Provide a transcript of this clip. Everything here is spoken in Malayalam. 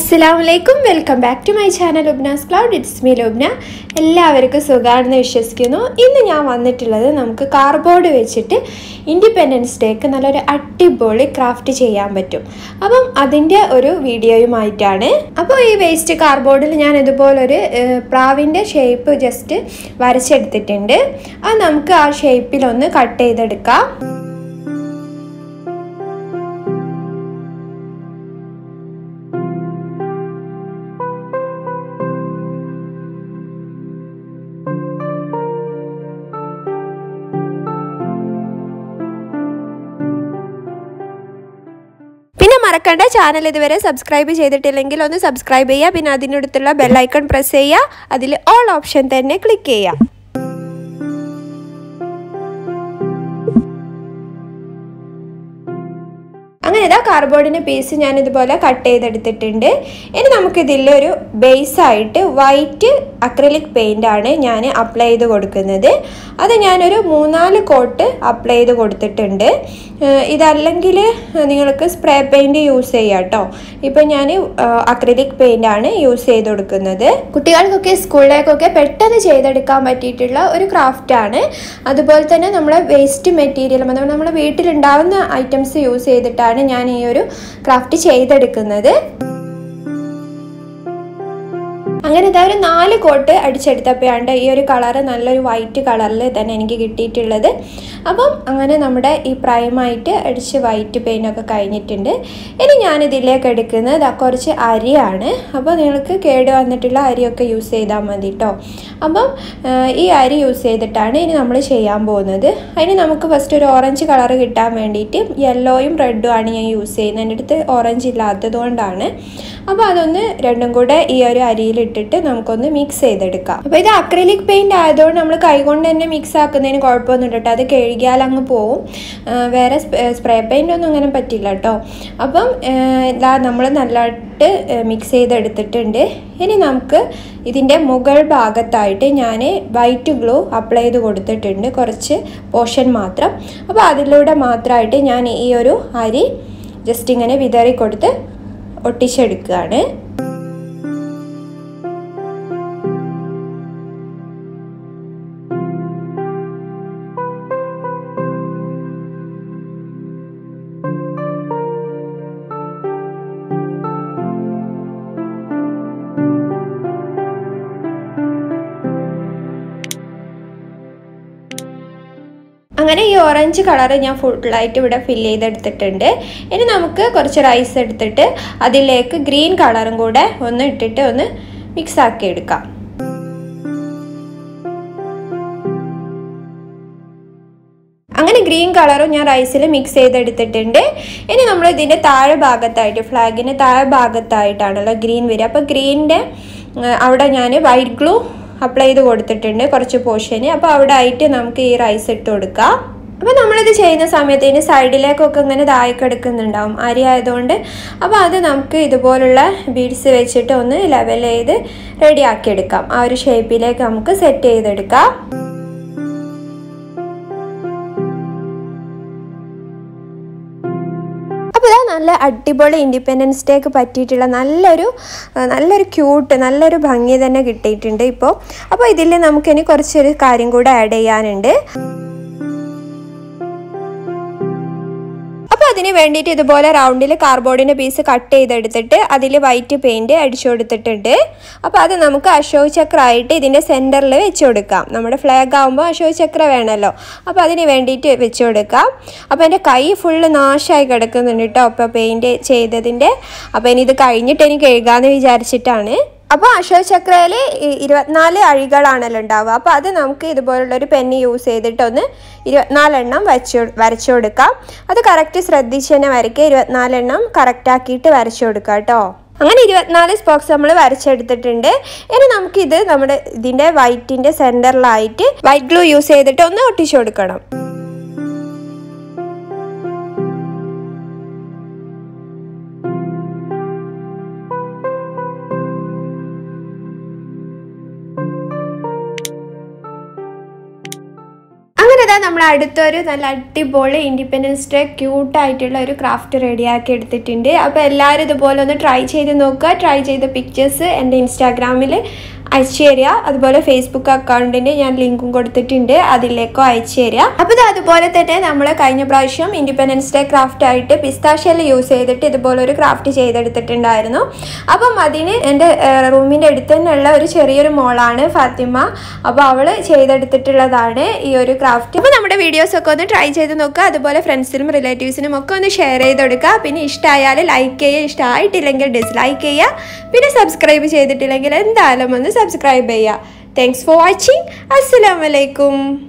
അസ്സലാമലൈക്കും welcome back to my channel Lubna's cloud it's me Lubna എല്ലാവർക്കും സുഖമാണെന്ന് വിശ്വസിക്കുന്നു ഇന്ന് ഞാൻ വന്നിട്ടുള്ളത് നമുക്ക് കാർബോർഡ് വെച്ചിട്ട് ഇൻഡിപെൻഡൻസ് ഡേക്ക് നല്ലൊരു അടിപൊളി ക്രാഫ്റ്റ് ചെയ്യാൻ പറ്റും അപ്പം അതിൻ്റെ ഒരു വീഡിയോയുമായിട്ടാണ് അപ്പോൾ ഈ വേസ്റ്റ് കാർബോർഡിൽ ഞാൻ ഇതുപോലൊരു ഏഹ്, പ്രാവിൻ്റെ ഷേപ്പ് ജസ്റ്റ് വരച്ചെടുത്തിട്ടുണ്ട് അത് നമുക്ക് ആ ഷേപ്പിലൊന്ന് കട്ട് ചെയ്തെടുക്കാം പിന്നെ മറക്കണ്ട ചാനൽ ഇതുവരെ സബ്സ്ക്രൈബ് ചെയ്തിട്ടില്ലെങ്കിൽ ഒന്ന് സബ്സ്ക്രൈബ് ചെയ്യുക പിന്നെ അതിനടുത്തുള്ള ബെല്ലൈക്കൺ പ്രസ് ചെയ്യുക അതിൽ ഓൾ ഓപ്ഷൻ തന്നെ ക്ലിക്ക് ചെയ്യുക അങ്ങനെ ഇതാ കാർബോർഡിൻ്റെ പീസ് ഞാൻ ഇതുപോലെ കട്ട് ചെയ്തെടുത്തിട്ടുണ്ട് ഇനി നമുക്കിതിൽ ഒരു ബേസായിട്ട് വൈറ്റ് അക്രലിക് പെയിൻ്റ് ആണ് ഞാൻ അപ്ലൈ ചെയ്ത് കൊടുക്കുന്നത് അത് ഞാനൊരു മൂന്നാല് കോട്ട് അപ്ലൈ ചെയ്ത് കൊടുത്തിട്ടുണ്ട് ഏഹ് ഇതല്ലെങ്കിൽ നിങ്ങൾക്ക് സ്പ്രേ പെയിൻറ് യൂസ് ചെയ്യാം കേട്ടോ ഇപ്പം ഞാൻ അക്രലിക് പെയിൻ്റ് ആണ് യൂസ് ചെയ്ത് കൊടുക്കുന്നത് കുട്ടികൾക്കൊക്കെ സ്കൂളിലേക്കൊക്കെ പെട്ടെന്ന് ചെയ്തെടുക്കാൻ പറ്റിയിട്ടുള്ള ഒരു ക്രാഫ്റ്റാണ് അതുപോലെ തന്നെ നമ്മളെ വേസ്റ്റ് മെറ്റീരിയൽ അഥവാ നമ്മുടെ വീട്ടിലുണ്ടാവുന്ന ഐറ്റംസ് യൂസ് ചെയ്തിട്ടാണ് ഞാൻ ഈ ഒരു ക്രാഫ്റ്റ് ചെയ്തെടുക്കുന്നത് അങ്ങനെ ഇതാ ഒരു നാല് കോട്ട് അടിച്ചെടുത്തപ്പോഴാണ്ട് ഈ ഒരു കളറ് നല്ലൊരു വൈറ്റ് കളറിൽ തന്നെ എനിക്ക് കിട്ടിയിട്ടുള്ളത് അപ്പം അങ്ങനെ നമ്മുടെ ഈ പ്രൈമായിട്ട് അടിച്ച് വൈറ്റ് പെയിൻ്റൊക്കെ കഴിഞ്ഞിട്ടുണ്ട് ഇനി ഞാൻ ഇതിലേക്ക് എടുക്കുന്നത് ദാ കുറച്ച് അരിയാണ് അപ്പോൾ നിങ്ങൾക്ക് കേട് വന്നിട്ടുള്ള അരിയൊക്കെ യൂസ് ചെയ്താൽ മതി കേട്ടോ അപ്പം ആ, ഈ അരി യൂസ് ചെയ്തിട്ടാണ് ഇനി നമ്മൾ ചെയ്യാൻ പോകുന്നത് അതിന് നമുക്ക് ഫസ്റ്റ് ഒരു ഓറഞ്ച് കളർ കിട്ടാൻ വേണ്ടിയിട്ട് യെല്ലോയും റെഡും ആണ് ഞാൻ യൂസ് ചെയ്യുന്നത് എൻ്റെ അടുത്ത് ഓറഞ്ച് ഇല്ലാത്തത് കൊണ്ടാണ് അപ്പോൾ അതൊന്ന് രണ്ടും കൂടെ ഈ ഒരു അരിയിലിട്ടിട്ട് നമുക്കൊന്ന് മിക്സ് ചെയ്തെടുക്കാം അപ്പോൾ ഇത് അക്രലിക് പെയിൻ്റ് ആയതുകൊണ്ട് നമ്മൾ കൈകൊണ്ട് തന്നെ മിക്സ് ആക്കുന്നതിന് കുഴപ്പമൊന്നും കേട്ടോ അത് കഴുകിയാൽ അങ്ങ് പോവും ആ, വേറെ സ്പ്രേ പെയിൻ്റ് ഒന്നും അങ്ങനെ പറ്റില്ല കേട്ടോ അപ്പം ആ, ഇതാ നമ്മൾ നല്ലതായിട്ട് മിക്സ് ചെയ്തെടുത്തിട്ടുണ്ട് ഇനി നമുക്ക് ഇതിൻ്റെ മുകൾ ഭാഗത്തായിട്ട് ഞാൻ വൈറ്റ് ഗ്ലൂ അപ്ലൈ ചെയ്ത് കൊടുത്തിട്ടുണ്ട് കുറച്ച് പോർഷൻ മാത്രം അപ്പോൾ അതിലൂടെ മാത്രമായിട്ട് ഞാൻ ഈ ഒരു അരി ജസ്റ്റ് ഇങ്ങനെ വിതറി കൊടുത്ത് ഒട്ടിച്ചെടുക്കുകയാണ് അങ്ങനെ ഈ ഓറഞ്ച് കളർ ഞാൻ ഫുള്ളായിട്ട് ഇവിടെ ഫില്ല് ചെയ്തെടുത്തിട്ടുണ്ട് ഇനി നമുക്ക് കുറച്ച് റൈസ് എടുത്തിട്ട് അതിലേക്ക് ഗ്രീൻ കളറും കൂടെ ഒന്ന് ഇട്ടിട്ട് ഒന്ന് മിക്സ് ആക്കി എടുക്കാം അങ്ങനെ ഗ്രീൻ കളറും ഞാൻ റൈസിൽ മിക്സ് ചെയ്തെടുത്തിട്ടുണ്ട് ഇനി നമ്മൾ ഇതിൻ്റെ താഴെ ഭാഗത്തായിട്ട് ഫ്ലാഗിൻ്റെ താഴെ ഭാഗത്തായിട്ടാണല്ലോ ഗ്രീൻ വരിക അപ്പോൾ ഗ്രീനിൻ്റെ അവിടെ ഞാൻ വൈറ്റ് ഗ്ലൂ അപ്ലൈ ചെയ്ത് കൊടുത്തിട്ടുണ്ട് കുറച്ച് പോർഷന് അപ്പോൾ അവിടെ ആയിട്ട് നമുക്ക് ഈ റൈസ് ഇട്ട് കൊടുക്കാം അപ്പോൾ നമ്മളിത് ചെയ്യുന്ന സമയത്ത് ഇതിന് സൈഡിലേക്കൊക്കെ ഇങ്ങനെ താഴെ കിടക്കുന്നുണ്ടാവും അരി ആയതുകൊണ്ട് അപ്പോൾ അത് നമുക്ക് ഇതുപോലുള്ള ബീഡ്സ് വെച്ചിട്ട് ഒന്ന് ലെവൽ ചെയ്ത് റെഡിയാക്കി എടുക്കാം ആ ഒരു ഷേപ്പിലേക്ക് നമുക്ക് സെറ്റ് ചെയ്തെടുക്കാം അപ്പോൾ ഇതാ നല്ല അടിപൊളി ഇൻഡിപെൻഡൻസ് ഡേക്ക് പറ്റിയിട്ടുള്ള നല്ലൊരു ആ, നല്ലൊരു ക്യൂട്ട് നല്ലൊരു ഭംഗി തന്നെ കിട്ടിയിട്ടുണ്ട് ഇപ്പോൾ അപ്പോൾ ഇതിൽ നമുക്കിനി കുറച്ചൊരു കാര്യം കൂടെ ആഡ് ചെയ്യാനുണ്ട് അപ്പോൾ അതിന് വേണ്ടിയിട്ട് ഇതുപോലെ റൗണ്ടിൽ കാർബോർഡിൻ്റെ പീസ് കട്ട് ചെയ്തെടുത്തിട്ട് അതിൽ വൈറ്റ് പെയിൻറ്റ് അടിച്ചു കൊടുത്തിട്ടുണ്ട് അപ്പോൾ അത് നമുക്ക് അശോക് ചക്ര ആയിട്ട് ഇതിൻ്റെ സെൻറ്ററിൽ വെച്ച് കൊടുക്കാം നമ്മുടെ ഫ്ലാഗ് ആകുമ്പോൾ അശോക് ചക്ര വേണമല്ലോ അപ്പോൾ അതിന് വേണ്ടിയിട്ട് വെച്ച് കൊടുക്കാം അപ്പോൾ എൻ്റെ കൈ ഫുള്ള് നാശമായി കിടക്കുന്നുണ്ട് കേട്ടോ അപ്പോൾ പെയിൻറ്റ് ചെയ്തതിൻ്റെ അപ്പോൾ ഇനി ഇത് കഴിഞ്ഞിട്ട് എനിക്ക് എഴുതാമെന്ന് വിചാരിച്ചിട്ടാണ് അപ്പോൾ അശോക് ചക്രയിൽ ഇരുപത്തിനാല് അഴികളാണല്ലോ ഉണ്ടാവുക അപ്പോൾ അത് നമുക്ക് ഇതുപോലുള്ളൊരു പെന്ന് യൂസ് ചെയ്തിട്ടൊന്ന് ഇരുപത്തിനാലെണ്ണം വച്ചു വരച്ചു കൊടുക്കാം അത് കറക്റ്റ് ശ്രദ്ധിച്ച് തന്നെ വരയ്ക്കുക ഇരുപത്തിനാലെണ്ണം കറക്റ്റ് ആക്കിയിട്ട് വരച്ചു കൊടുക്കുക കേട്ടോ അങ്ങനെ ഇരുപത്തിനാല് സ്പോക്സ് നമ്മൾ വരച്ചെടുത്തിട്ടുണ്ട് ഇനി നമുക്കിത് നമ്മുടെ ഇതിൻ്റെ വൈറ്റിൻ്റെ സെൻറ്ററിലായിട്ട് വൈറ്റ് ഗ്ലൂ യൂസ് ചെയ്തിട്ട് ഒന്ന് ഒട്ടിച്ചു കൊടുക്കണം അങ്ങനെ ഇതാ നമ്മൾ നമ്മൾ അടുത്തൊരു നല്ല അടിപൊളി ഇൻഡിപെൻഡൻസ് ഡേ ക്യൂട്ടായിട്ടുള്ള ഒരു ക്രാഫ്റ്റ് റെഡിയാക്കി എടുത്തിട്ടുണ്ട് അപ്പോൾ എല്ലാവരും ഇതുപോലെ ഒന്ന് ട്രൈ ചെയ്ത് നോക്കുക ട്രൈ ചെയ്ത പിക്ചേഴ്സ് എൻ്റെ ഇൻസ്റ്റാഗ്രാമിൽ അയച്ചു തരിക അതുപോലെ ഫേസ്ബുക്ക് അക്കൗണ്ടിൻ്റെ ഞാൻ ലിങ്കും കൊടുത്തിട്ടുണ്ട് അതിലേക്കോ അയച്ചു തരിക അപ്പോൾ ഇത് അതുപോലെ തന്നെ നമ്മൾ കഴിഞ്ഞ പ്രാവശ്യം ഇൻഡിപെൻഡൻസ് ഡേ ക്രാഫ്റ്റ് ആയിട്ട് പിസ്താഷ്യൽ യൂസ് ചെയ്തിട്ട് ഇതുപോലെ ഒരു ക്രാഫ്റ്റ് ചെയ്തെടുത്തിട്ടുണ്ടായിരുന്നു അപ്പം അതിന് എൻ്റെ റൂമിൻ്റെ അടുത്ത് തന്നെയുള്ള ഒരു ചെറിയൊരു മോളാണ് ഫാത്തിമ അപ്പോൾ അവൾ ചെയ്തെടുത്തിട്ടുള്ളതാണ് ഈ ഒരു ക്രാഫ്റ്റ് അപ്പോൾ നമ്മുടെ വീഡിയോസ് ഒക്കെ ഒന്ന് ട്രൈ ചെയ്ത് നോക്കുക അതുപോലെ ഫ്രണ്ട്സിനും റിലേറ്റീവ്സിനും ഒക്കെ ഒന്ന് ഷെയർ ചെയ്ത് കൊടുക്കുക പിന്നെ ഇഷ്ടമായാൽ ലൈക്ക് ചെയ്യുക ഇഷ്ടമായിട്ടില്ലെങ്കിൽ ഡിസ്ലൈക്ക് ചെയ്യുക പിന്നെ സബ്സ്ക്രൈബ് ചെയ്തിട്ടില്ലെങ്കിൽ എന്തായാലും ഒന്ന് സബ്സ്ക്രൈബ് ചെയ്യുക താങ്ക്സ് ഫോർ വാച്ചിങ് അസ്സലാമലൈക്കും